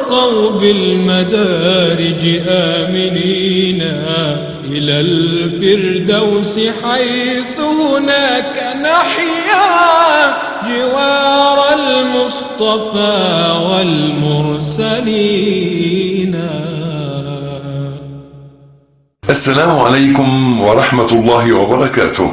وارتقوا بالمدارج آمنين إلى الفردوس حيث هناك نحيا جوار المصطفى والمرسلين السلام عليكم ورحمة الله وبركاته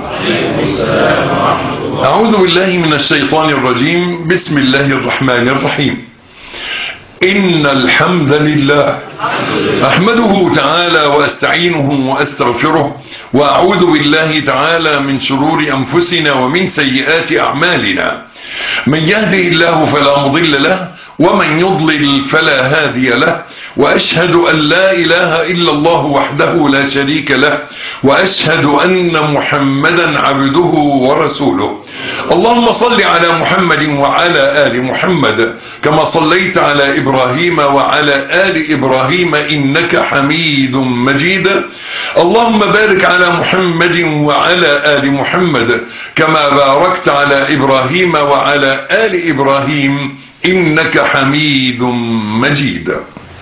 أعوذ بالله من الشيطان الرجيم بسم الله الرحمن الرحيم إن الحمد لله أحمده تعالى وأستعينه وأستغفره وأعوذ بالله تعالى من شرور أنفسنا ومن سيئات أعمالنا من يهده الله فلا مضل له ومن يضلل فلا هادي له وأشهد أن لا إله إلا الله وحده لا شريك له وأشهد أن محمدا عبده ورسوله اللهم صل على محمد وعلى آل محمد كما صليت على إبراهيم وعلى آل إبراهيم إنك حميد مجيد اللهم بارك على محمد وعلى آل محمد كما باركت على إبراهيم وعلى آل إبراهيم إنك حميد مجيد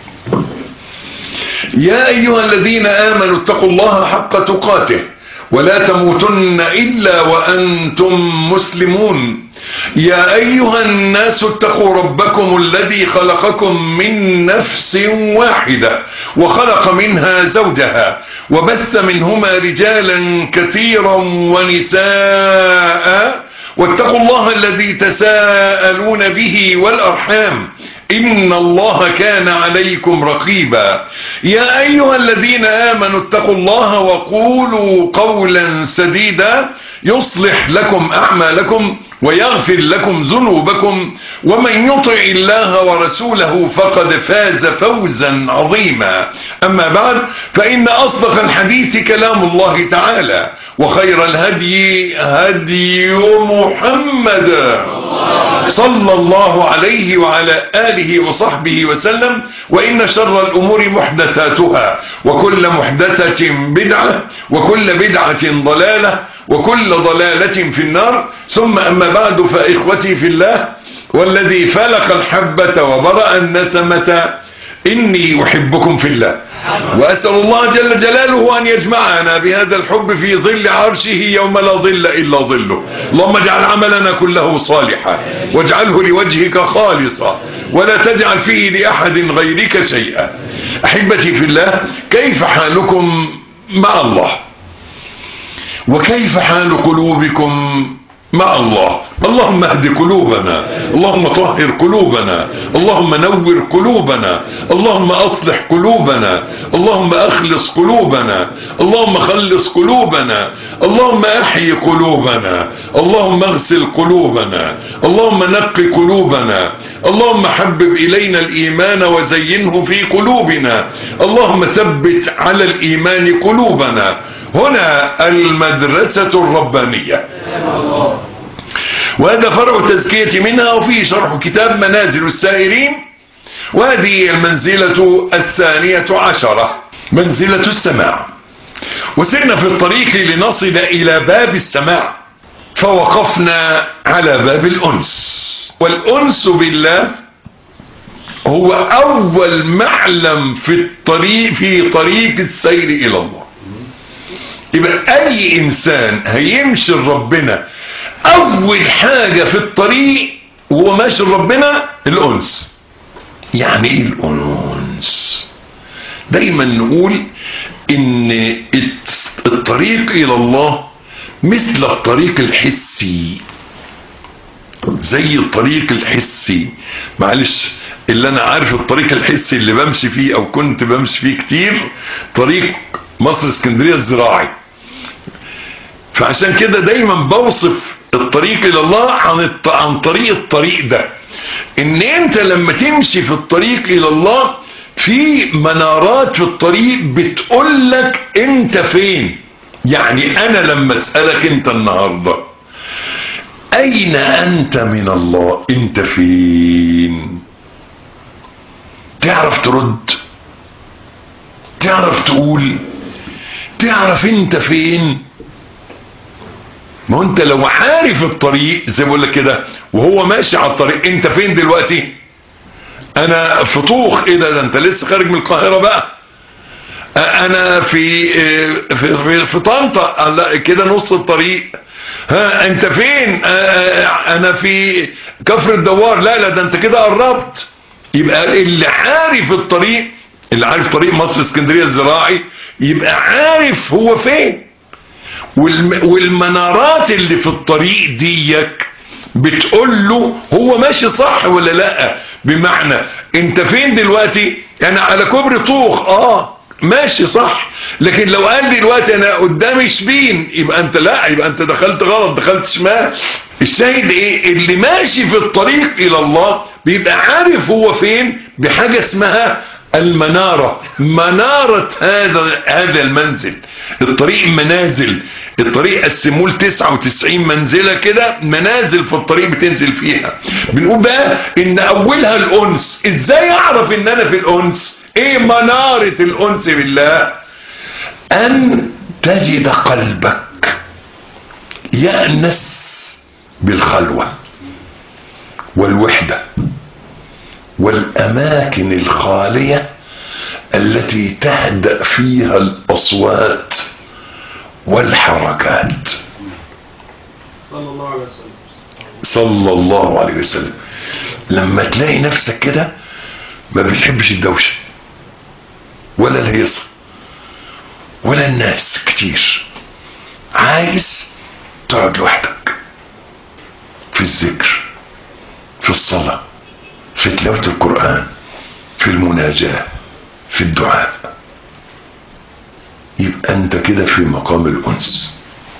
يا أيها الذين آمنوا اتقوا الله حق تقاته ولا تموتن إلا وأنتم مسلمون يا أيها الناس اتقوا ربكم الذي خلقكم من نفس واحدة وخلق منها زوجها وبث منهما رجالا كثيرا ونساء واتقوا الله الذي تساءلون به والأرحام إن الله كان عليكم رقيبا يا أيها الذين آمنوا اتقوا الله وقولوا قولا سديدا يصلح لكم أعمالكم ويغفر لكم ذنوبكم ومن يطع الله ورسوله فقد فاز فوزا عظيما أما بعد فإن أصدق الحديث كلام الله تعالى وخير الهدي هدي محمد صلى الله عليه وعلى آله وصحبه وسلم وإن شر الأمور محدثاتها وكل محدثة بدعة وكل بدعة ضلالة وكل ضلالة في النار ثم أما بعد فإخوتي في الله والذي فلق الحبة وبرأ النسمة إني أحبكم في الله وأسأل الله جل جلاله أن يجمعنا بهذا الحب في ظل عرشه يوم لا ظل إلا ظله اللهم اجعل عملنا كله صالحا واجعله لوجهك خالصا ولا تجعل فيه لأحد غيرك شيئا أحبتي في الله كيف حالكم مع الله وكيف حال قلوبكم مع الله اللهم اهد قلوبنا اللهم طهر قلوبنا اللهم نور قلوبنا اللهم اصلح قلوبنا اللهم اخلص قلوبنا اللهم خلص قلوبنا اللهم احي قلوبنا اللهم اغسل قلوبنا اللهم نق قلوبنا اللهم حبب الينا الايمان وزينه في قلوبنا اللهم ثبت على الايمان قلوبنا هنا المدرسة الربانية وهذا فرع التزكية منها وفيه شرح كتاب منازل السائرين وهذه المنزلة الثانية عشرة منزلة السماع وسرنا في الطريق لنصل إلى باب السماع فوقفنا على باب الأنس والأنس بالله هو أول معلم في الطريق في طريق السير إلى الله يبقى أي إنسان هيمشي ربنا اول حاجة في الطريق وهو ماشي ربنا الانس يعني ايه الانس دايما نقول ان الطريق الى الله مثل الطريق الحسي زي الطريق الحسي معلش اللي انا عارف الطريق الحسي اللي بمشي فيه او كنت بمشي فيه كتير طريق مصر اسكندرية الزراعي فعشان كده دايما بوصف الطريق الى الله عن الط... عن طريق الطريق ده ان انت لما تمشي في الطريق الى الله في منارات في الطريق بتقول لك انت فين يعني انا لما اسألك انت النهاردة اين انت من الله انت فين تعرف ترد تعرف تقول تعرف انت فين ما هو انت لو عارف الطريق زي ما بقول لك كده وهو ماشي على الطريق انت فين دلوقتي انا في طوخ ايه ده ده انت لسه خارج من القاهرة بقى انا في في في, في طنطا لا كده نص الطريق ها انت فين انا في كفر الدوار لا لا ده انت كده قربت يبقى اللي عارف الطريق اللي عارف طريق مصر اسكندريه الزراعي يبقى عارف هو فين والمنارات اللي في الطريق ديك بتقول له هو ماشي صح ولا لا بمعنى انت فين دلوقتي انا على كوبري طوخ اه ماشي صح لكن لو قال لي دلوقتي انا قدامي شبين يبقى انت لا يبقى انت دخلت غلط دخلت شمال الشاهد ايه اللي ماشي في الطريق الى الله بيبقى عارف هو فين بحاجة اسمها المنارة منارة هذا هذا المنزل الطريق منازل الطريق قسموه ل 99 منزلة كده منازل في الطريق بتنزل فيها بنقول بقى ان اولها الانس ازاي اعرف ان انا في الانس ايه منارة الانس بالله ان تجد قلبك يأنس بالخلوة والوحدة والأماكن الخالية التي تهدأ فيها الأصوات والحركات صلى الله عليه وسلم صلى الله عليه وسلم لما تلاقي نفسك كده ما بتحبش الدوشة ولا الهيصة ولا الناس كتير عايز تقعد لوحدك في الذكر في الصلاة في تلاوة القرآن في المناجاة في الدعاء يبقى انت كده في مقام الأنس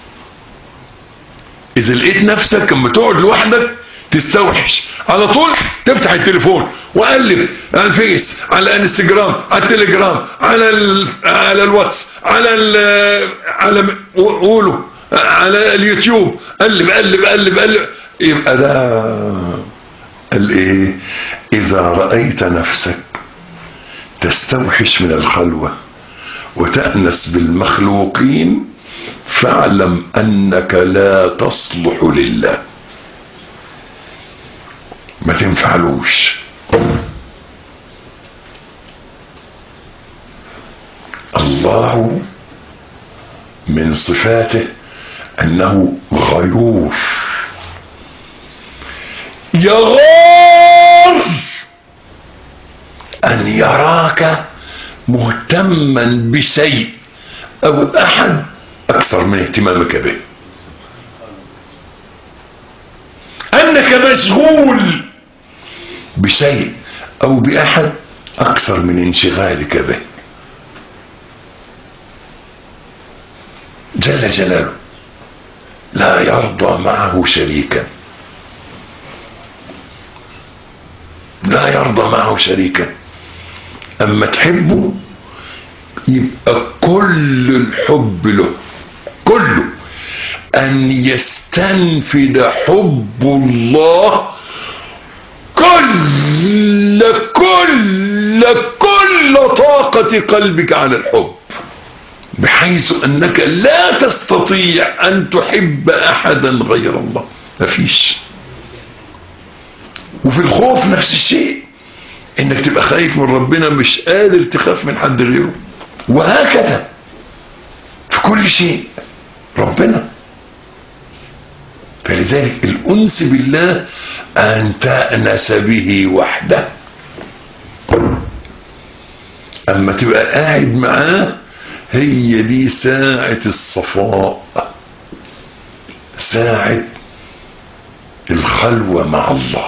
إذا لقيت نفسك لما تقعد لوحدك تستوحش على طول تفتح التليفون وقلب على الفيس على الانستجرام على التليجرام على ال... على الواتس على ال... على قولوا على اليوتيوب قلب قلب قلب قلب يبقى ده الايه اذا رأيت نفسك تستوحش من الخلوة وتأنس بالمخلوقين فاعلم انك لا تصلح لله ما تنفعلوش الله من صفاته انه غيور يغار ان يراك مهتما بشيء او احد اكثر من اهتمامك به انك مشغول بشيء او باحد اكثر من انشغالك به جل جلاله لا يرضى معه شريكا لا يرضى معه شريكا اما تحبه يبقى كل الحب له كله ان يستنفد حب الله كل كل كل طاقة قلبك على الحب بحيث انك لا تستطيع ان تحب احدا غير الله مفيش وفي الخوف نفس الشيء انك تبقى خايف من ربنا مش قادر تخاف من حد غيره وهكذا في كل شيء ربنا فلذلك الانس بالله ان تأنس به وحده اما تبقى قاعد معاه هي دي ساعة الصفاء ساعة الخلوة مع الله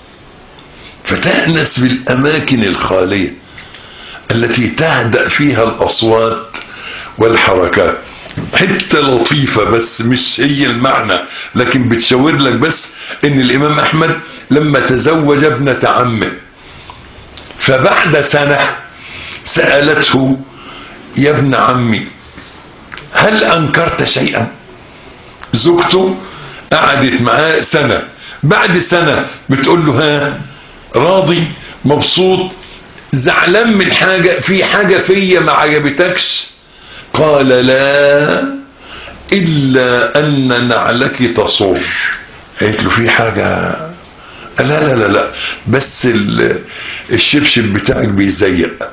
فتأنس بالأماكن الخالية التي تهدأ فيها الأصوات والحركات حتة لطيفة بس مش هي المعنى لكن بتشاور لك بس ان الامام احمد لما تزوج ابنة عمه فبعد سنة سألته يا ابن عمي هل انكرت شيئا زوجته قعدت معاه سنة بعد سنة بتقول له ها راضي مبسوط زعلان من حاجة في حاجة فيا ما عجبتكش قال لا إلا أن نعلك تصر قالت له في حاجة لا لا لا لا بس ال- الشبشب بتاعك بيزيق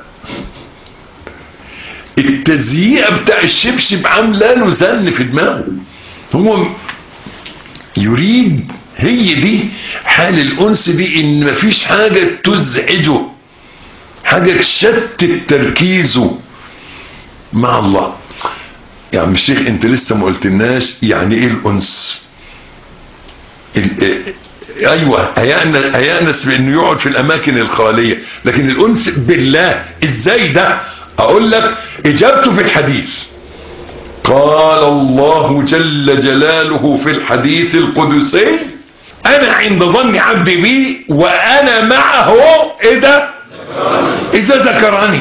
التزييقه بتاع الشبشب عامله له زن في دماغه هو يريد هي دي حال الانس دي ان مفيش حاجه تزعجه حاجه تشتت تركيزه مع الله يا عم الشيخ انت لسه ما قلتلناش يعني ايه الانس ال- اه- ايوه هيأنس, هيأنس بانه يقعد في الاماكن الخاليه لكن الانس بالله ازاي ده اقول لك اجابته في الحديث قال الله جل جلاله في الحديث القدسي انا عند ظن عبدي بي وانا معه ايه ده اذا ذكرني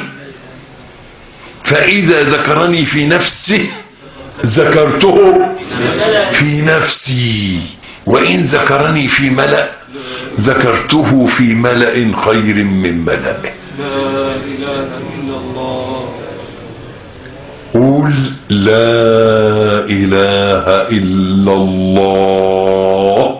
فاذا ذكرني في نفسه ذكرته في نفسي وان ذكرني في ملأ ذكرته في ملأ خير من ملأه لا إله إلا الله قول لا اله الا الله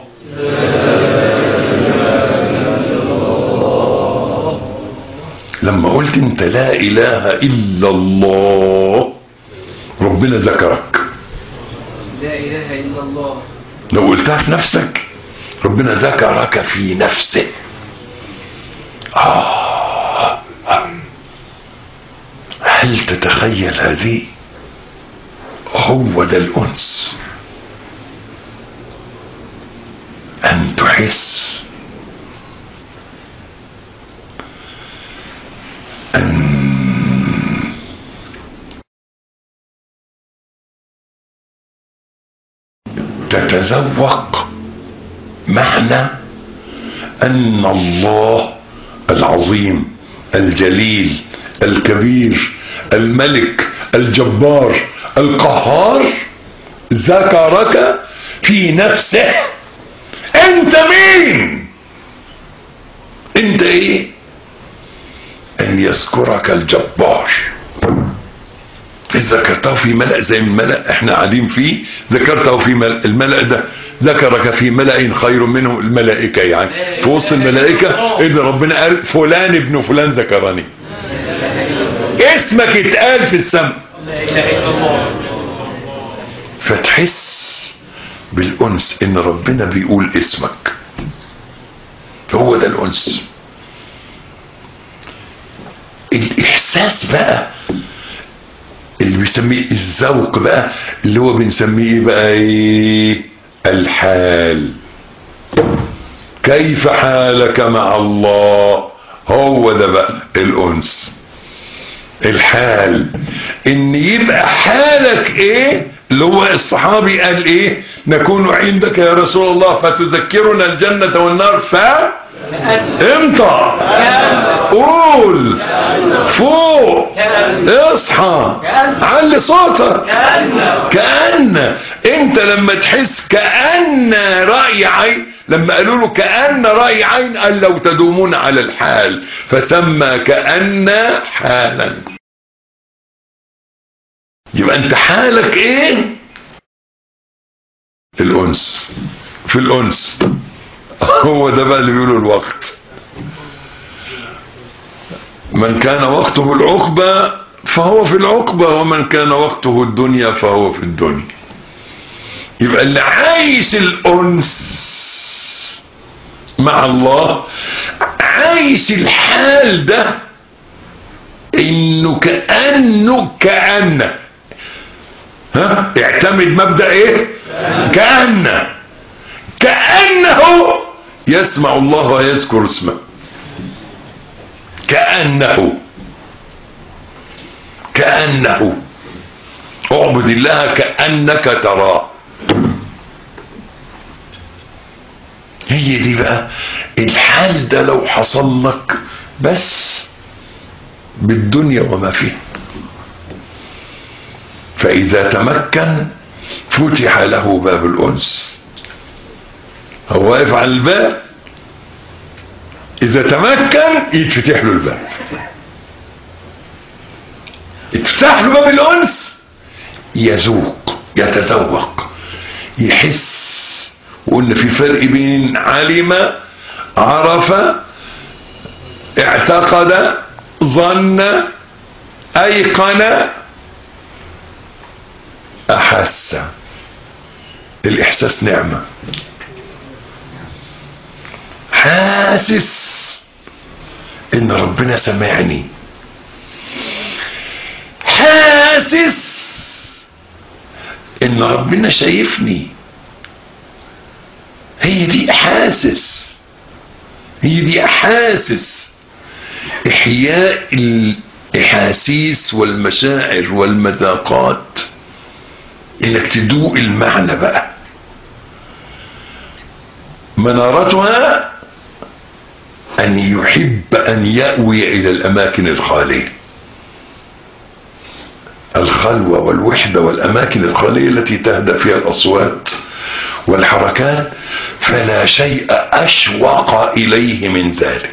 لما قلت انت لا اله الا الله ربنا ذكرك لا إله إلا الله لو قلتها في نفسك ربنا ذكرك في نفسه آه. هل تتخيل هذه هو ده الأنس أن تحس أن تتذوق معنى أن الله العظيم الجليل الكبير الملك الجبار القهار ذكرك في نفسه انت مين انت ايه ان يذكرك الجبار إذ ذكرته في ملأ زي الملأ احنا قاعدين فيه ذكرته في ملأ الملأ ده ذكرك في ملأ خير منه الملائكة يعني في وسط الملائكة إذا ربنا قال فلان ابن فلان ذكرني اسمك اتقال في السماء لا إله إلا الله فتحس بالأنس إن ربنا بيقول اسمك هو ده الأنس الإحساس بقى اللي بيسميه الذوق بقى اللي هو بنسميه ايه بقى ايه الحال كيف حالك مع الله هو ده بقى الانس الحال ان يبقى حالك ايه اللي هو الصحابي قال ايه نكون عندك يا رسول الله فتذكرنا الجنة والنار ف امتى قول فوق اصحى علي صوتك كأن انت لما تحس كأن رأي عين لما قالوا له كأن رأي عين قال لو تدومون على الحال فسمى كأن حالا يبقى انت حالك ايه الانس في الانس هو ده بقى اللي بيقولوا الوقت من كان وقته العقبة فهو في العقبة ومن كان وقته الدنيا فهو في الدنيا يبقى اللي عايش الأنس مع الله عايش الحال ده انه كأنه كأن ها اعتمد مبدأ ايه كأن كأنه يسمع الله ويذكر اسمه كأنه كأنه اعبد الله كأنك تراه هي دي بقى الحال ده لو حصل لك بس بالدنيا وما فيها فإذا تمكن فتح له باب الأنس هو واقف على الباب إذا تمكن يتفتح له الباب يتفتح له باب الأنس يذوق يتذوق يحس وقلنا في فرق بين علم عرف اعتقد ظن ايقن احس الاحساس نعمة حاسس ان ربنا سمعني حاسس ان ربنا شايفني هي دي احاسس هي دي احاسس احياء الاحاسيس والمشاعر والمذاقات انك تدوق المعنى بقى منارتها ان يحب ان يأوي الى الاماكن الخالية الخلوة والوحدة والاماكن الخالية التي تهدأ فيها الاصوات والحركات فلا شيء اشوق اليه من ذلك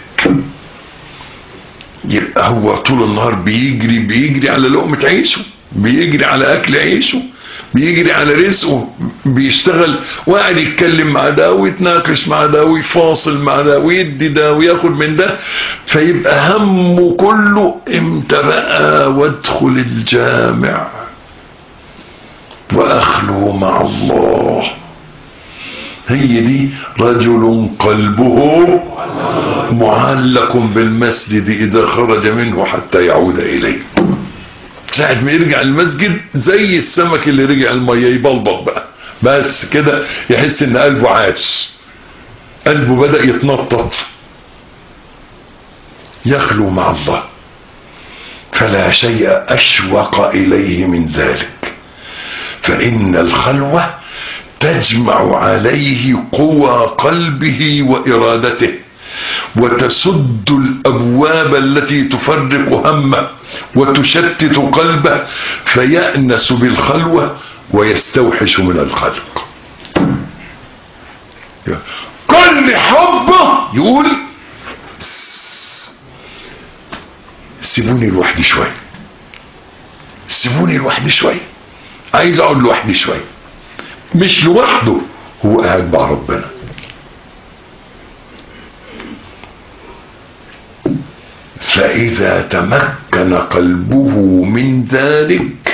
يبقى هو طول النهار بيجري بيجري على لقمة عيشه بيجري على اكل عيشه بيجري على رزقه بيشتغل وقاعد يتكلم مع ده ويتناقش مع ده ويفاصل مع ده ويدي ده وياخد من ده فيبقى همه كله امتى بقى وادخل الجامع واخلو مع الله هي دي رجل قلبه معلق بالمسجد اذا خرج منه حتى يعود اليه ساعة ما يرجع المسجد زي السمك اللي رجع المية يبلبط بقى بس كده يحس ان قلبه عاش قلبه بدأ يتنطط يخلو مع الله فلا شيء أشوق إليه من ذلك فإن الخلوة تجمع عليه قوى قلبه وإرادته وتسد الأبواب التي تفرق همه وتشتت قلبه فيأنس بالخلوة ويستوحش من الخلق كل حبه يقول سيبوني لوحدي شوية سيبوني لوحدي شوية عايز اقعد لوحدي شوية مش لوحده هو قاعد مع ربنا فإذا تمكن قلبه من ذلك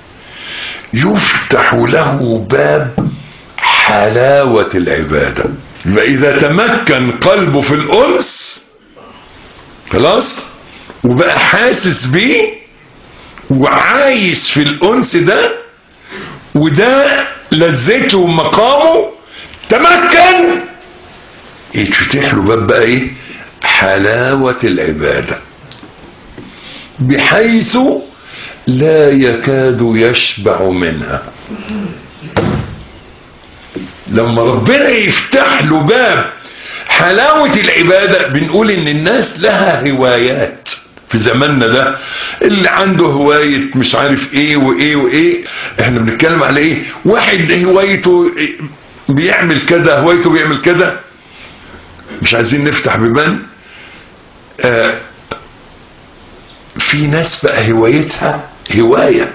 يفتح له باب حلاوة العبادة فإذا تمكن قلبه في الأنس خلاص وبقى حاسس بيه وعايش في الأنس ده وده لذته ومقامه تمكن يتفتح له باب بقى ايه حلاوة العبادة بحيث لا يكاد يشبع منها لما ربنا يفتح له باب حلاوة العبادة بنقول ان الناس لها هوايات في زماننا ده اللي عنده هواية مش عارف ايه وايه وايه احنا بنتكلم على ايه واحد هوايته بيعمل كده هوايته بيعمل كده مش عايزين نفتح بيبان آه في ناس بقى هوايتها هواية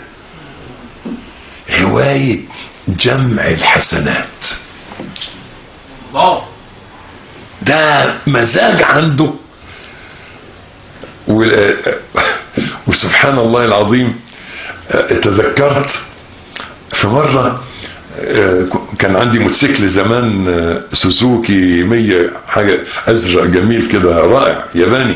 هواية جمع الحسنات الله ده مزاج عنده و... وسبحان الله العظيم تذكرت في مرة كان عندي موتوسيكل زمان سوزوكي 100 حاجة ازرق جميل كده رائع ياباني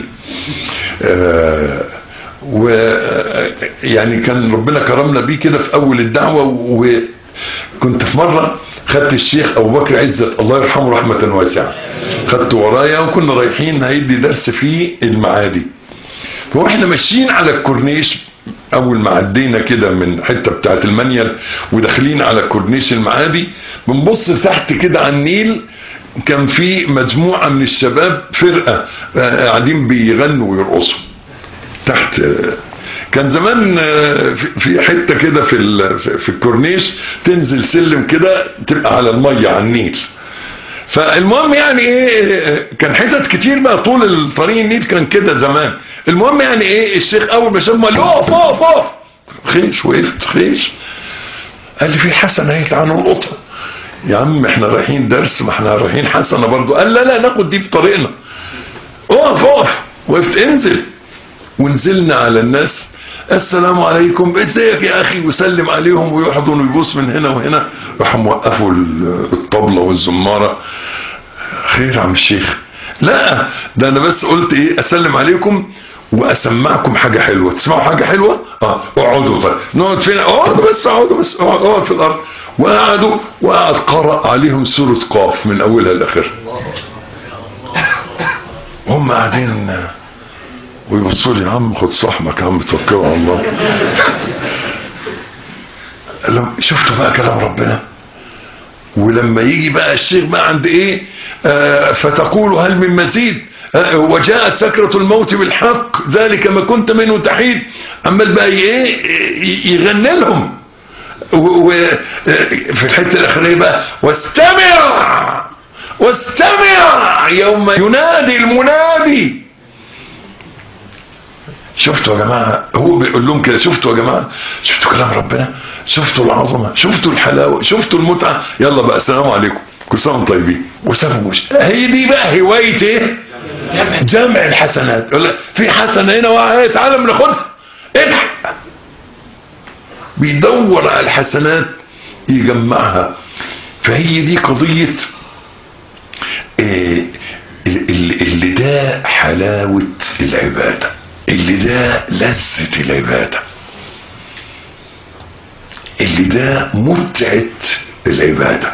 و يعني كان ربنا كرمنا بيه كده في اول الدعوة وكنت في مرة خدت الشيخ ابو بكر عزت الله يرحمه رحمة واسعة خدته ورايا وكنا رايحين هيدي درس في المعادي واحنا ماشيين على الكورنيش اول ما عدينا كده من حته بتاعت المنيل وداخلين على كورنيش المعادي بنبص تحت كده على النيل كان في مجموعه من الشباب فرقه قاعدين بيغنوا ويرقصوا تحت كان زمان في حته كده في في الكورنيش تنزل سلم كده تبقى على الميه على النيل فالمهم يعني ايه كان حتت كتير بقى طول الطريق النيل كان كده زمان المهم يعني ايه الشيخ اول ما شاف قال له اقف اقف اقف خيش وقفت خيش قال لي في حسن اهي تعالوا القطه يا عم احنا رايحين درس ما احنا رايحين حسنة برضو قال لا لا ناخد دي في طريقنا اقف اقف وقفت انزل ونزلنا على الناس السلام عليكم ازيك يا اخي وسلم عليهم ويحضن ويبوس من هنا وهنا راحوا موقفوا ال- الطبلة والزمارة خير يا عم الشيخ لا ده انا بس قلت ايه اسلم عليكم واسمعكم حاجه حلوه تسمعوا حاجه حلوه اه اقعدوا طيب نقعد فين اقعدوا بس اقعدوا بس اقعد اقعد في الارض وقعدوا وقعد قرأ عليهم سوره قاف من اولها لاخرها هم قاعدين ويبصوا لي يا عم خد صاحبك يا عم توكلوا على الله قال لهم شفتوا بقى كلام ربنا ولما يجي بقى الشيخ بقى عند ايه آه فتقول هل من مزيد آه وجاءت سكرة الموت بالحق ذلك ما كنت منه تحيد عمال بقى ايه ي- يغني لهم وفي الحته الاخرانيه بقى واستمع واستمع يوم ينادي المنادي شفتوا يا جماعة هو بيقول لهم كده شفتوا يا جماعة شفتوا كلام ربنا شفتوا العظمة شفتوا الحلاوة شفتوا المتعة يلا بقى السلام عليكم كل سنة وانتم طيبين وسابوا مش هي دي بقى هواية ايه جمع الحسنات يقول لك في حسنة هنا واحد تعالى بناخدها الحق بيدور على الحسنات يجمعها فهي دي قضية إيه اللي اللي ده حلاوة العبادة اللي ده لذة العبادة اللي ده متعة العبادة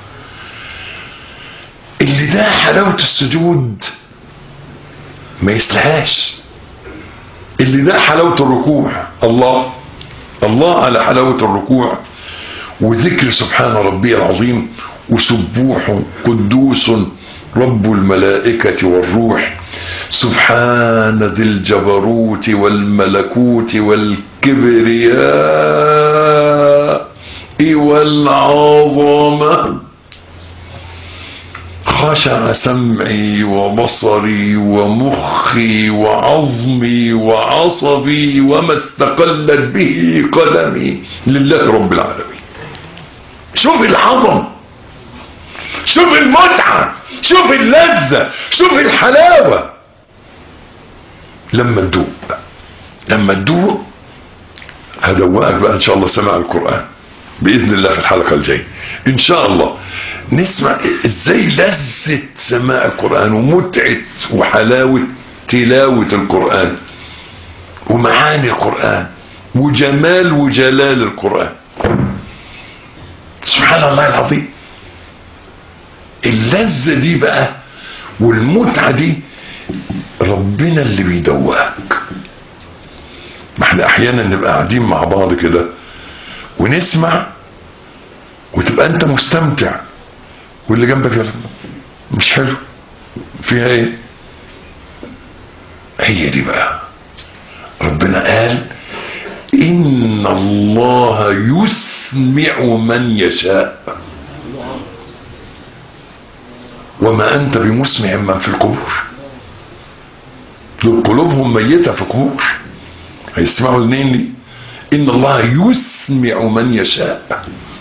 اللي ده حلاوة السجود ما يسلهاش اللي ده حلاوة الركوع الله الله على حلاوة الركوع وذكر سبحان ربي العظيم وسبوح قدوس رب الملائكة والروح سبحان ذي الجبروت والملكوت والكبرياء والعظمة خشع سمعي وبصري ومخي وعظمي وعصبي وما استقلت به قلمي لله رب العالمين شوف العظم شوف المتعة شوف اللذة شوف الحلاوة لما تدوق لما تدوق هدوقك بقى ان شاء الله سماع القرآن بإذن الله في الحلقة الجاية ان شاء الله نسمع ازاي لذة سماع القرآن ومتعة وحلاوة تلاوة القرآن ومعاني القرآن وجمال وجلال القرآن سبحان الله العظيم اللذة دي بقى والمتعة دي ربنا اللي بيدوقك ما احنا احيانا نبقى قاعدين مع بعض كده ونسمع وتبقى انت مستمتع واللي جنبك يقول مش حلو فيها ايه هي دي بقى ربنا قال ان الله يسمع من يشاء وما انت بمسمع من في القبور دول قلوبهم ميتة في قبور هيسمعوا منين دي ان الله يسمع من يشاء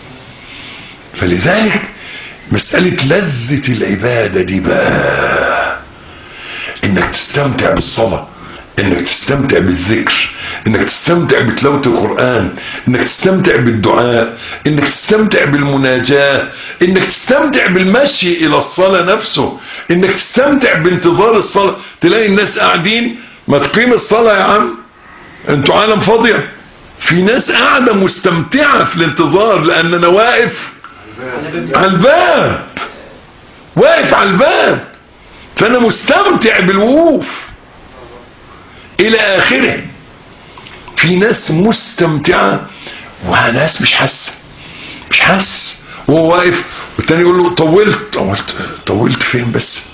فلذلك مسألة لذة العبادة دي بقى انك تستمتع بالصلاة انك تستمتع بالذكر انك تستمتع بتلاوة القرآن انك تستمتع بالدعاء انك تستمتع بالمناجاة انك تستمتع بالمشي الى الصلاة نفسه انك تستمتع بانتظار الصلاة تلاقي الناس قاعدين ما تقيم الصلاة يا عم انتوا عالم فاضية في ناس قاعدة مستمتعة في الانتظار لان انا واقف على الباب واقف على الباب فانا مستمتع بالوقوف الى اخره في ناس مستمتعة وناس مش حاسة مش حاسس وهو واقف والتاني يقول له طولت طولت طولت فين بس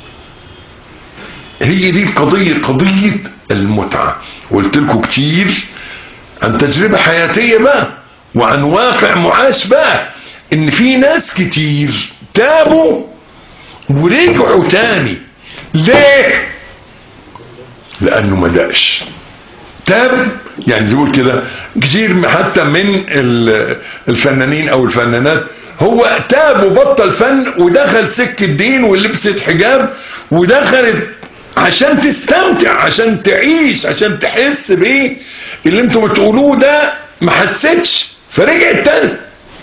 هي دي القضية قضية المتعة قلت لكم كتير عن تجربة حياتية بقى وعن واقع معاش بقى ان في ناس كتير تابوا ورجعوا تاني ليه لانه ما دقش تاب يعني زي ما بقول كده كتير حتى من ال- الفنانين او الفنانات هو تاب وبطل فن ودخل سكة دين ولبست حجاب ودخلت عشان تستمتع عشان تعيش عشان تحس بايه اللي انتم بتقولوه ده ما حسيتش فرجعت تاني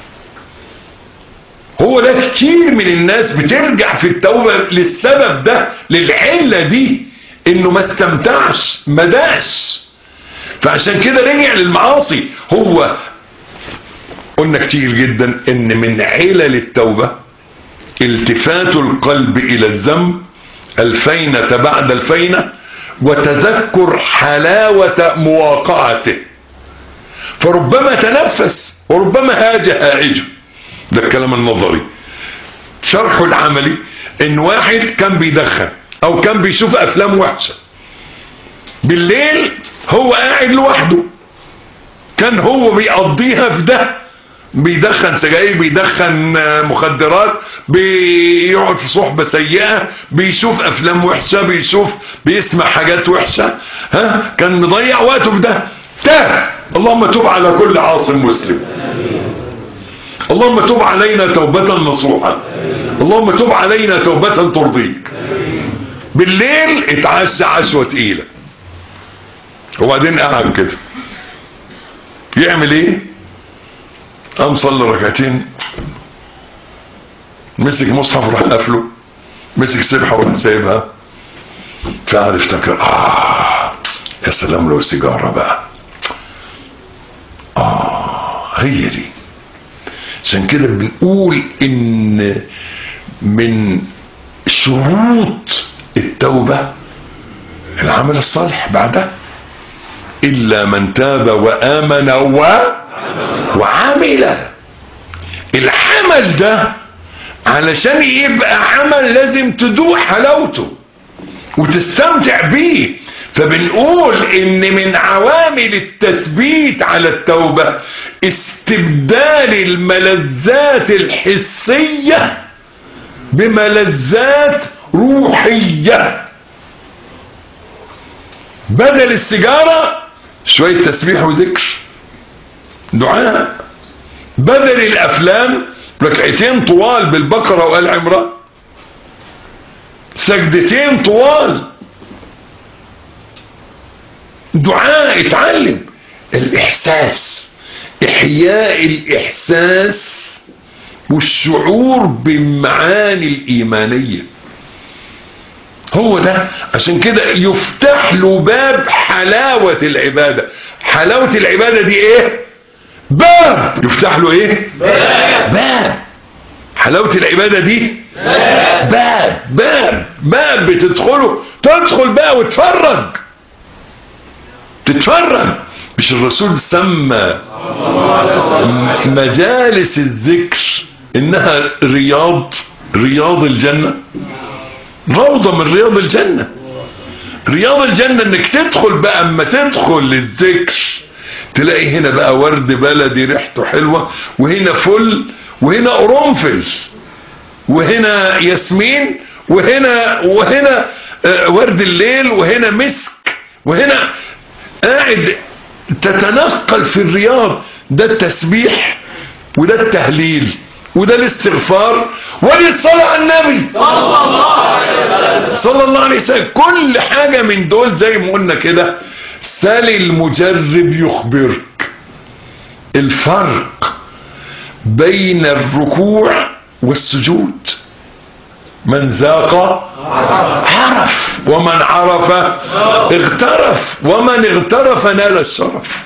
هو ده كتير من الناس بترجع في التوبة للسبب ده للعلة دي انه ما استمتعش ما داش فعشان كده رجع للمعاصي هو قلنا كتير جدا ان من علل التوبة التفات القلب الى الذنب الفينة بعد الفينة وتذكر حلاوة مواقعته فربما تنفس وربما هاج هائجه ده الكلام النظري شرحه العملي ان واحد كان بيدخن او كان بيشوف افلام وحشة بالليل هو قاعد لوحده كان هو بيقضيها في ده بيدخن سجاير بيدخن آه، مخدرات بيقعد في صحبة سيئة بيشوف افلام وحشة بيشوف بيسمع حاجات وحشة ها كان مضيع وقته في ده تاه اللهم تب على كل عاصم مسلم اللهم تب علينا توبة نصوحا اللهم تب علينا توبة ترضيك بالليل اتعشى عشوة تقيلة وبعدين قعد كده يعمل ايه قام صلى ركعتين مسك مصحف راح قافله مسك سبحه وراح سايبها فقعد افتكر اه يا سلام لو سيجاره بقى اه هي دي عشان كده بنقول ان من شروط التوبة العمل الصالح بعدها الا من تاب وامن و وعمل العمل ده علشان يبقى عمل لازم تدوق حلاوته وتستمتع بيه فبنقول ان من عوامل التثبيت على التوبة استبدال الملذات الحسية بملذات روحية بدل السيجارة شوية تسبيح وذكر دعاء بدل الافلام ركعتين طوال بالبقرة وآل عمران سجدتين طوال دعاء اتعلم الاحساس احياء الاحساس والشعور بالمعاني الايمانية هو ده عشان كده يفتح له باب حلاوة العبادة حلاوة العبادة دي ايه باب يفتح له ايه باب, باب. حلاوة العبادة دي باب باب باب بتدخله تدخل بقى وتفرج تتفرج مش الرسول سمى مجالس الذكر انها رياض رياض الجنة روضة من رياض الجنة رياض الجنة انك تدخل بقى اما تدخل للذكر تلاقي هنا بقى ورد بلدي ريحته حلوة وهنا فل وهنا قرنفل وهنا ياسمين وهنا وهنا آه، ورد الليل وهنا مسك وهنا قاعد تتنقل في الرياض ده التسبيح وده التهليل وده الاستغفار ودي الصلاة على النبي صلى الله عليه وسلم كل حاجة من دول زي ما قلنا كده سال المجرب يخبرك الفرق بين الركوع والسجود من ذاق عرف ومن عرف اغترف ومن اغترف نال الشرف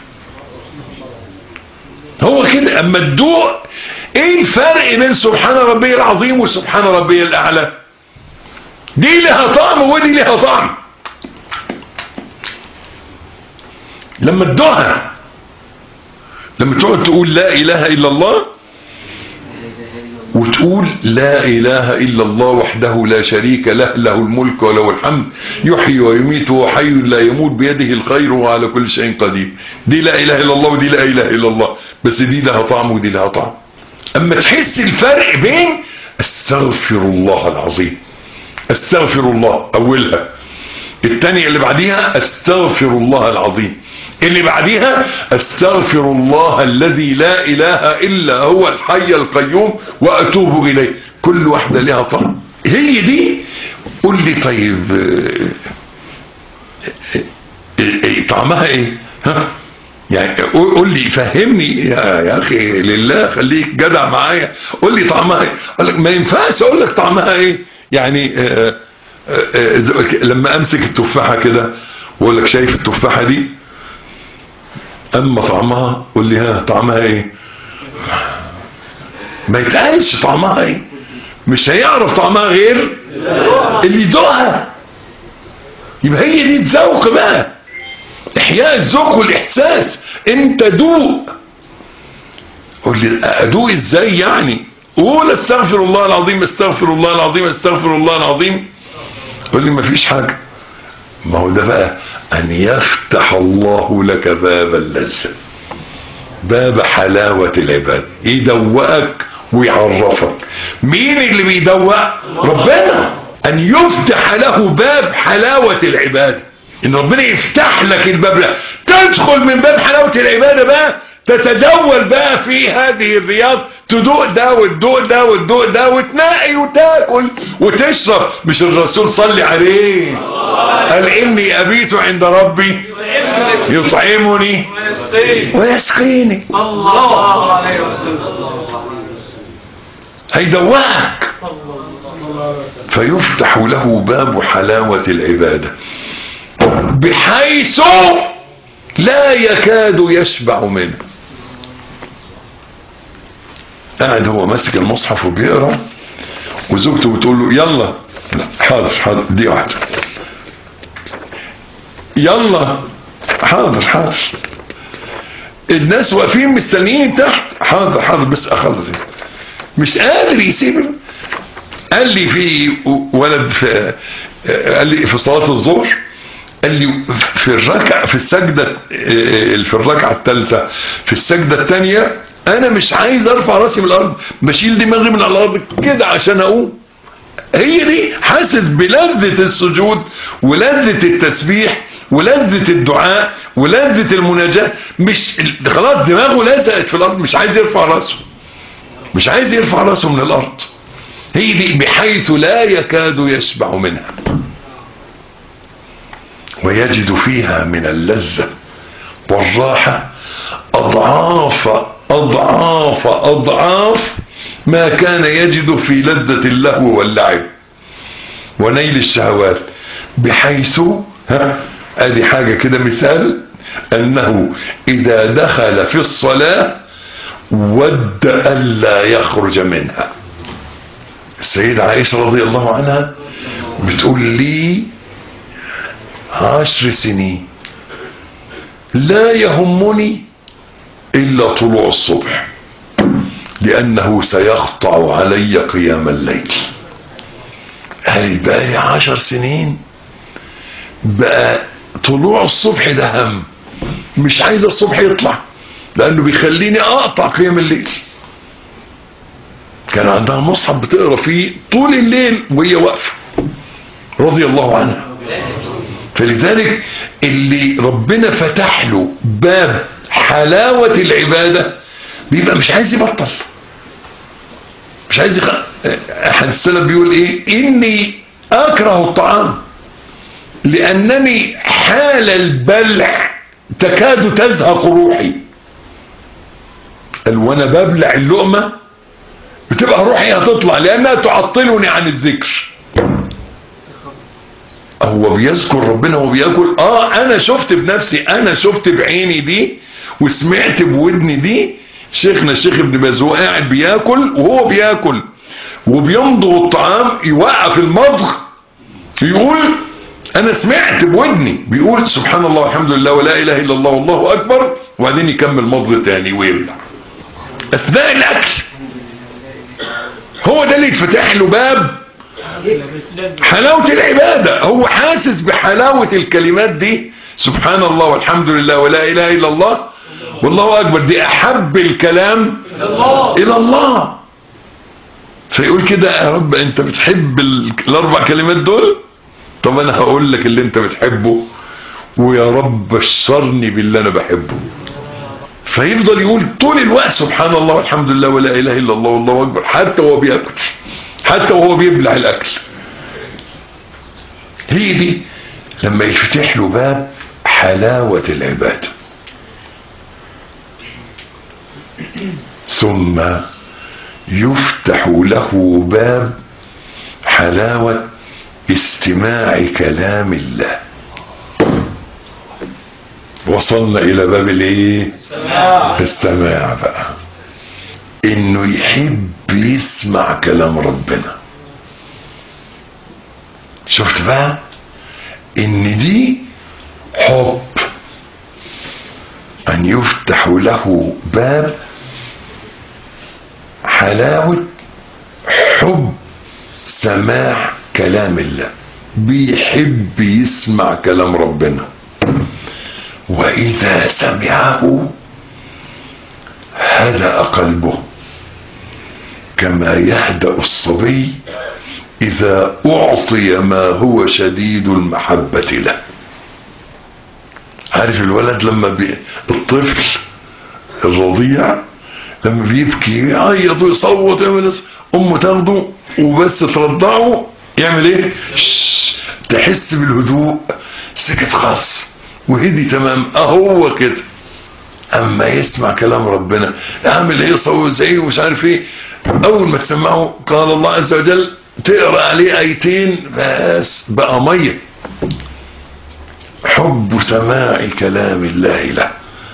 هو كده اما تدوق ايه الفرق بين سبحان ربي العظيم وسبحان ربي الاعلى دي لها طعم ودي لها طعم لما تدوها لما تقعد تقول لا اله الا الله وتقول لا اله الا الله وحده لا شريك له له الملك وله الحمد يحيي ويميت وهو حي لا يموت بيده الخير وعلى كل شيء قدير دي لا اله الا الله ودي لا اله الا الله بس دي لها طعم ودي لها طعم اما تحس الفرق بين استغفر الله العظيم استغفر الله اولها التانية اللي بعديها استغفر الله العظيم اللي بعديها استغفر الله الذي لا اله الا هو الحي القيوم واتوب اليه كل واحدة لها طعم هي دي قول لي طيب طعمها ايه ها يعني قول لي فهمني يا, يا اخي لله خليك جدع معايا قول لي طعمها ايه اقول لك ما ينفعش اقول لك طعمها ايه يعني آآ آآ لما امسك التفاحه كده واقول لك شايف التفاحه دي اما طعمها قول لي ها طعمها ايه ما يتقالش طعمها ايه مش هيعرف طعمها غير اللي يدوقها يبقى هي دي الذوق بقى احياء الذوق والاحساس انت دوق قول لي ادوق ازاي يعني قول استغفر الله العظيم استغفر الله العظيم استغفر الله العظيم قول لي مفيش حاجه ما هو ده بقى ان يفتح الله لك باب اللذه باب حلاوه العباد يدوقك ويعرفك مين اللي بيدوق ربنا ان يفتح له باب حلاوه العباده ان ربنا يفتح لك الباب ده تدخل من باب حلاوة العبادة بقى تتجول بقى في هذه الرياض تدوق ده وتدوق ده وتدوق ده وتنقي وتاكل وتشرب مش الرسول صلي عليه قال اني ابيت عند ربي يطعمني ويسقيني صلى الله عليه وسلم هيدوقك فيفتح له باب حلاوة العبادة بحيث لا يكاد يشبع منه قاعد هو ماسك المصحف وبيقرا وزوجته بتقول له يلا لا حاضر حاضر دي واحده يلا حاضر حاضر الناس واقفين مستنيين تحت حاضر حاضر بس اخلص مش قادر يسيب قال لي في ولد في قال لي في صلاه الظهر قال لي في الركعة في السجدة في الركعة الثالثة في السجدة الثانية انا مش عايز ارفع راسي من الارض بشيل دماغي من على الارض كده عشان اقوم هي دي حاسس بلذة السجود ولذة التسبيح ولذة الدعاء ولذة المناجاة مش خلاص دماغه لزقت في الارض مش عايز يرفع راسه مش عايز يرفع راسه من الارض هي دي بحيث لا يكاد يشبع منها ويجد فيها من اللذة والراحة أضعاف أضعاف أضعاف ما كان يجد في لذة اللهو واللعب ونيل الشهوات بحيث ها ادي حاجة كده مثال انه اذا دخل في الصلاة ود الا يخرج منها السيدة عائشة رضي الله عنها بتقول لي عشر سنين لا يهمني الا طلوع الصبح لانه سيقطع علي قيام الليل قالت بقى لي عشر سنين بقى طلوع الصبح ده هم مش عايز الصبح يطلع لانه بيخليني اقطع قيام الليل كان عندها مصحف بتقرا فيه طول الليل وهي واقفه رضي الله عنها فلذلك اللي ربنا فتح له باب حلاوة العبادة بيبقى مش عايز يبطل مش عايز يخ... احد السلف بيقول ايه اني اكره الطعام لانني حال البلع تكاد تزهق روحي قال وانا ببلع اللقمة بتبقى روحي هتطلع لانها تعطلني عن الذكر هو بيذكر ربنا وهو بياكل اه انا شفت بنفسي انا شفت بعيني دي وسمعت بودني دي شيخنا الشيخ ابن باز هو قاعد بياكل وهو بياكل وبيمضغ الطعام يوقف المضغ يقول انا سمعت بودني بيقول سبحان الله والحمد لله ولا اله الا الله والله اكبر وبعدين يكمل مضغ تاني ويبلع اثناء الاكل هو ده اللي يتفتح له باب حلاوة العبادة هو حاسس بحلاوة الكلمات دي سبحان الله والحمد لله ولا اله الا الله والله اكبر دي احب الكلام الى الله فيقول كده يا رب انت بتحب الاربع كلمات دول طب انا هقول لك اللي انت بتحبه ويا رب بشرني باللي انا بحبه فيفضل يقول طول الوقت سبحان الله والحمد لله ولا اله الا الله والله اكبر حتى وهو بياكل حتى وهو بيبلع الاكل هي دي لما يفتح له باب حلاوة العبادة ثم يفتح له باب حلاوة استماع كلام الله وصلنا الى باب الايه السماع بقى انه يحب يسمع كلام ربنا شفت بقى ان دي حب ان يفتح له باب حلاوة حب سماع كلام الله بيحب يسمع كلام ربنا وإذا سمعه هدأ قلبه كما يهدأ الصبي إذا أعطي ما هو شديد المحبة له عارف الولد لما بي... الطفل الرضيع لما بيبكي يعيط ويصوت يعمل امه تاخده وبس ترضعه يعمل ايه شش تحس بالهدوء سكت خالص وهدي تمام اهو كده اما يسمع كلام ربنا اعمل ايه صوت زي ومش عارف ايه اول ما تسمعه قال الله عز وجل تقرا عليه ايتين بس بقى ميه حب سماع كلام الله له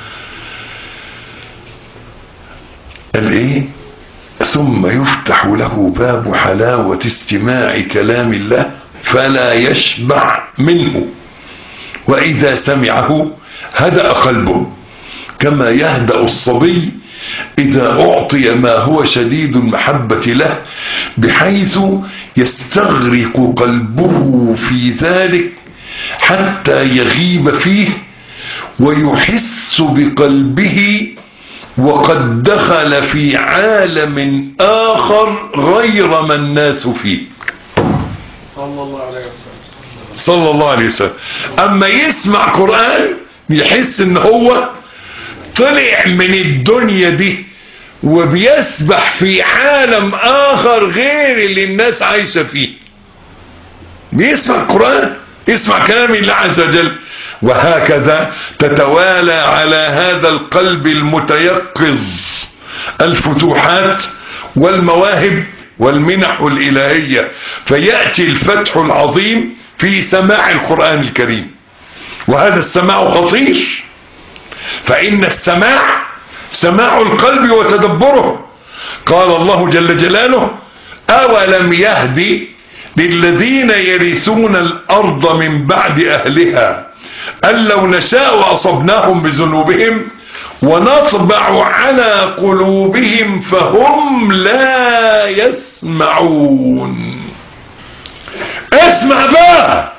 قال ايه ثم يفتح له باب حلاوة استماع كلام الله فلا يشبع منه وإذا سمعه هدأ قلبه كما يهدأ الصبي إذا أعطي ما هو شديد المحبة له بحيث يستغرق قلبه في ذلك حتى يغيب فيه ويحس بقلبه وقد دخل في عالم آخر غير ما الناس فيه صلى الله عليه وسلم صلى الله عليه وسلم أما يسمع قرآن يحس ان هو طلع من الدنيا دي وبيسبح في عالم آخر غير اللي الناس عايشة فيه بيسمع القرآن يسمع كلام الله عز وجل وهكذا تتوالى على هذا القلب المتيقظ الفتوحات والمواهب والمنح الإلهية فيأتي الفتح العظيم في سماع القرآن الكريم وهذا السماع خطير فإن السماع سماع القلب وتدبره قال الله جل جلاله أولم يهدي للذين يرثون الأرض من بعد أهلها أن لو نشاء أصبناهم بذنوبهم ونطبع على قلوبهم فهم لا يسمعون اسمع بقى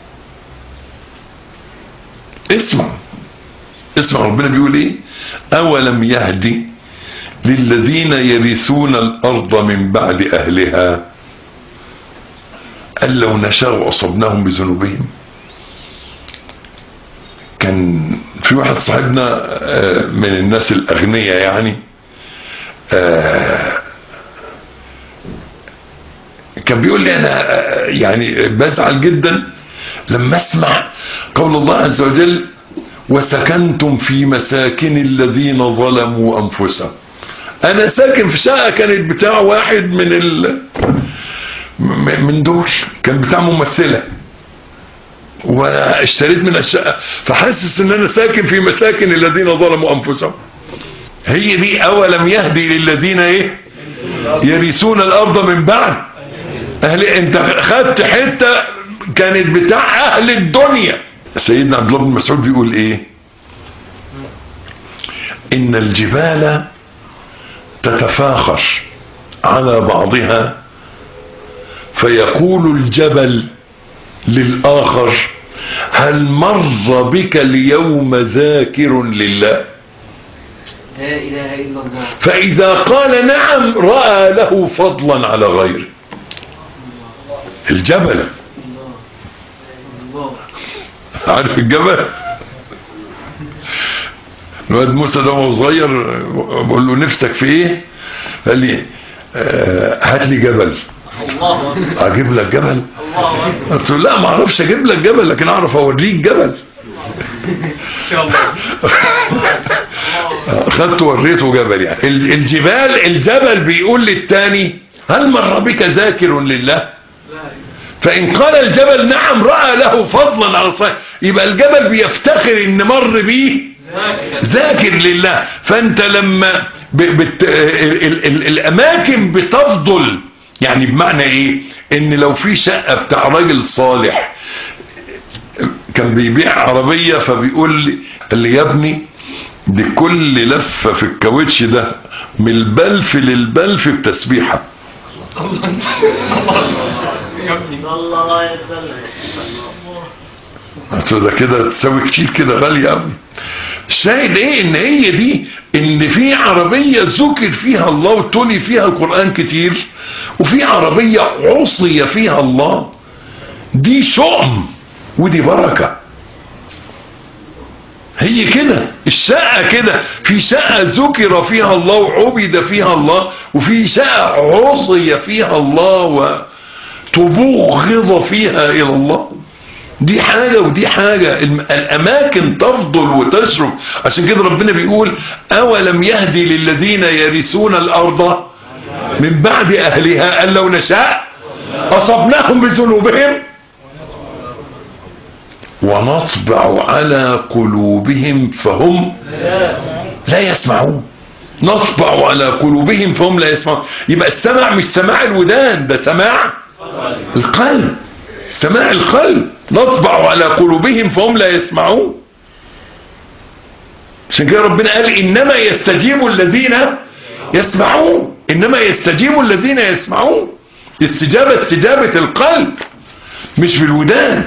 اسمع اسمع ربنا بيقول ايه اولم يهدي للذين يرثون الارض من بعد اهلها أن لو نشاء أصبناهم بذنوبهم كان في واحد صاحبنا من الناس الأغنياء يعني كان بيقول لي أنا يعني بزعل جدا لما أسمع قول الله عز وجل وسكنتم في مساكن الذين ظلموا أنفسهم أنا ساكن في شقة كانت بتاع واحد من ال من دول كان بتاع ممثلة وانا اشتريت من الشقة فحاسس ان انا ساكن في مساكن الذين ظلموا انفسهم هي دي اولم يهدي للذين ايه يرثون الارض من بعد اهل انت خدت حتة كانت بتاع اهل الدنيا سيدنا عبد الله بن مسعود بيقول ايه ان الجبال تتفاخر على بعضها فيقول الجبل للآخر هل مر بك اليوم ذاكر لله لا إله إلا الله فإذا قال نعم رأى له فضلا على غيره الجبل الله عارف الجبل الواد موسى ده وهو صغير بقول له نفسك في ايه قال لي آه، هات لي جبل الله أكبر اجيب لك جبل الله أكبر قلت له لا ما اعرفش اجيب لك جبل لكن اعرف اوريك جبل إن شاء الله خدت وريته جبل يعني ال- الجبال الجبل بيقول للتاني هل مر بك ذاكر لله فإن قال الجبل نعم رأى له فضلا على الصحيح يبقى الجبل بيفتخر ان مر بيه ذاكر لله فانت لما ب... بت... ال... ال... ال... الاماكن بتفضل يعني بمعنى ايه ان لو في شقة بتاع راجل صالح كان بيبيع عربية فبيقول لي قال لي يا ابني دي كل لفة في الكاوتش ده من البلف للبلف بتسبيحة الله يسلمك قلت له ده كده تساوي كتير كده غالية قوي الشاهد ايه ان هي دي ان في عربية ذكر فيها الله وتولي فيها القرآن كتير وفي عربية عصي فيها الله دي شؤم ودي بركة هي كده الشقة كده في شقة ذكر فيها الله وعبد فيها الله وفي شقة عصي فيها الله وتبغض فيها إلى الله دي حاجة ودي حاجة الم- الأماكن تفضل وتشرف عشان كده ربنا بيقول أولم يهدي للذين يرثون الأرض من بعد أهلها أن لو نشاء أصبناهم بذنوبهم ونطبع على قلوبهم فهم لا يسمعون نطبع على قلوبهم فهم لا يسمعون يبقى السمع مش سماع الودان ده سماع القلب سماع القلب نطبع على قلوبهم فهم لا يسمعون عشان كده ربنا قال انما يستجيب الذين يسمعون انما يستجيب الذين يسمعون استجابة استجابة القلب مش بالودان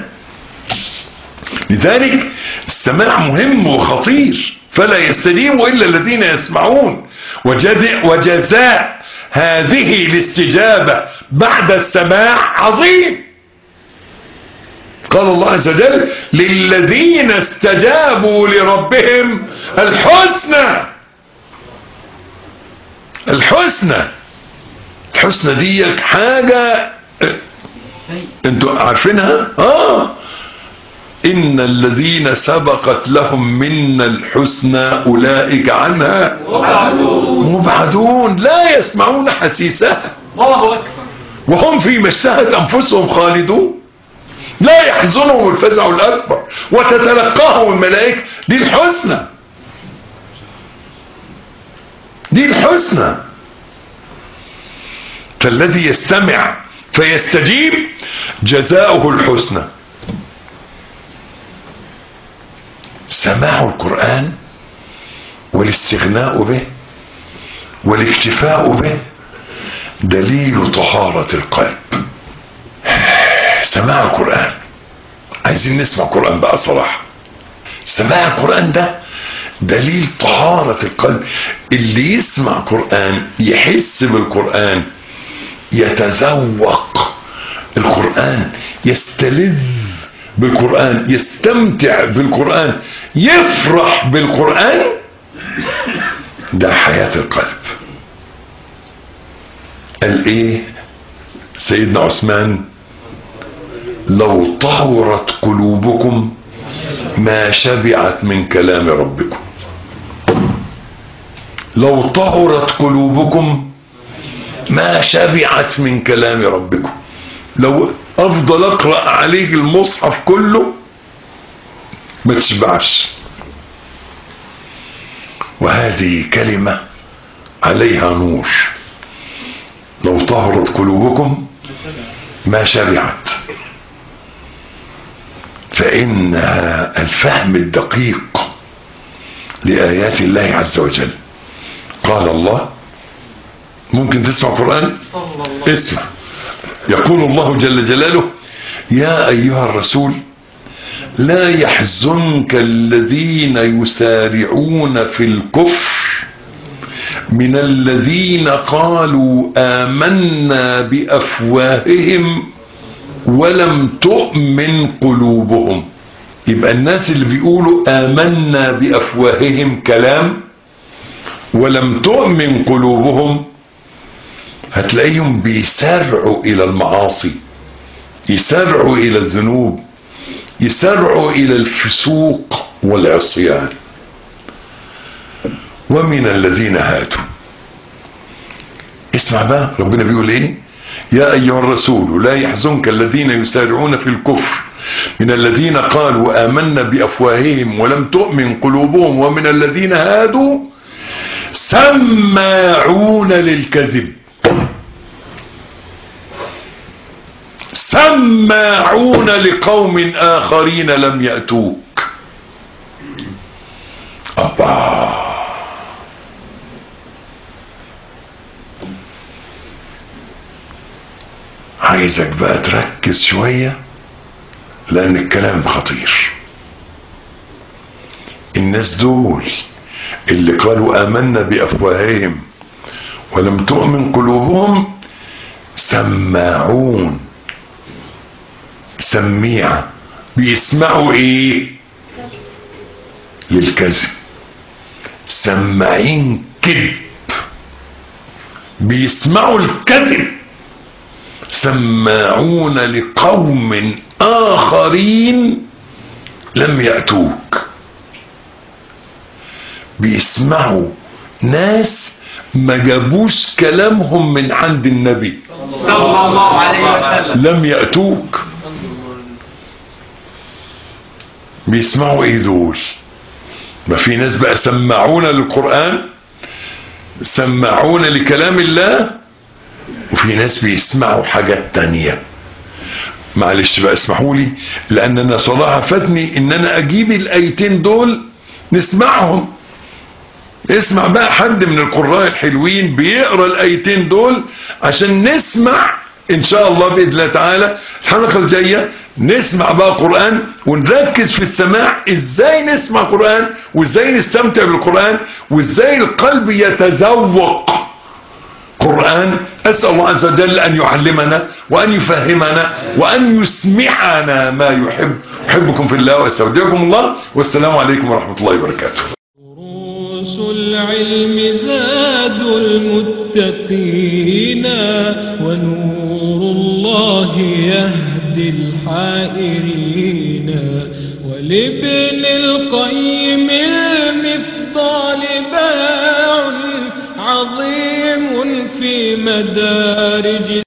لذلك السماع مهم وخطير فلا يستجيب إلا الذين يسمعون وجد- وجزاء هذه الاستجابة بعد السماع عظيم قال الله عز وجل للذين استجابوا لربهم الحسنى الحسنى الحسنى دي حاجة انتوا عارفينها اه ان الذين سبقت لهم منا الحسنى اولئك عنها مبعدون لا يسمعون حسيسها الله أكبر وهم فيما اشتهت انفسهم خالدون لا يحزنهم الفزع الاكبر وتتلقاهم الملائكه دي الحسنى دي الحسنى فالذي يستمع فيستجيب جزاؤه الحسنى سماع القرآن والاستغناء به والاكتفاء به دليل طهارة القلب سماع القرآن عايزين نسمع قرآن بقى صراحة سماع القرآن ده دليل طهارة القلب اللي يسمع قرآن يحس بالقرآن يتذوق القرآن يستلذ بالقرآن يستمتع بالقرآن يفرح بالقرآن ده حياة القلب قال ايه سيدنا عثمان لو طهرت قلوبكم ما شبعت من كلام ربكم لو طهرت قلوبكم ما شبعت من كلام ربكم لو افضل اقرا عليك المصحف كله ما تشبعش وهذه كلمه عليها نور لو طهرت قلوبكم ما شبعت فإن الفهم الدقيق لآيات الله عز وجل قال الله ممكن تسمع قرآن صلى الله اسمع يقول الله جل جلاله يا أيها الرسول لا يحزنك الذين يسارعون في الكفر من الذين قالوا آمنا بأفواههم ولم تؤمن قلوبهم يبقى الناس اللي بيقولوا آمنا بأفواههم كلام ولم تؤمن قلوبهم هتلاقيهم بيسارعوا إلى المعاصي يسارعوا إلى الذنوب يسارعوا إلى الفسوق والعصيان ومن الذين هادوا اسمع بقى ربنا بيقول ايه يا ايها الرسول لا يحزنك الذين يسارعون في الكفر من الذين قالوا آمنا بأفواههم ولم تؤمن قلوبهم ومن الذين هادوا سماعون للكذب سماعون لقوم آخرين لم يأتوك أبا عايزك بقى تركز شوية لأن الكلام خطير الناس دول اللي قالوا آمنا بأفواههم ولم تؤمن قلوبهم سماعون سميعة بيسمعوا ايه للكذب سماعين كذب بيسمعوا الكذب سماعون لقوم آخرين لم يأتوك بيسمعوا ناس ما جابوش كلامهم من عند النبي صلى الله عليه وسلم لم يأتوك بيسمعوا ايه دول ما في ناس بقى سمعون للقرآن سمعون لكلام الله وفي ناس بيسمعوا حاجات تانية معلش بقى اسمحوا لي لان انا صراحة فاتني ان انا اجيب الايتين دول نسمعهم اسمع بقى حد من القراء الحلوين بيقرا الايتين دول عشان نسمع ان شاء الله باذن الله تعالى الحلقه الجايه نسمع بقى قران ونركز في السماع ازاي نسمع قران وازاي نستمتع بالقران وازاي القلب يتذوق قرآن أسأل الله عز وجل أن يعلمنا وأن يفهمنا وأن يسمعنا ما يحب أحبكم في الله وأستودعكم الله والسلام عليكم ورحمة الله وبركاته دروس العلم زاد المتقين ونور الله يهدي الحائرين ولابن القيم المفضال باع عظيم في مدارج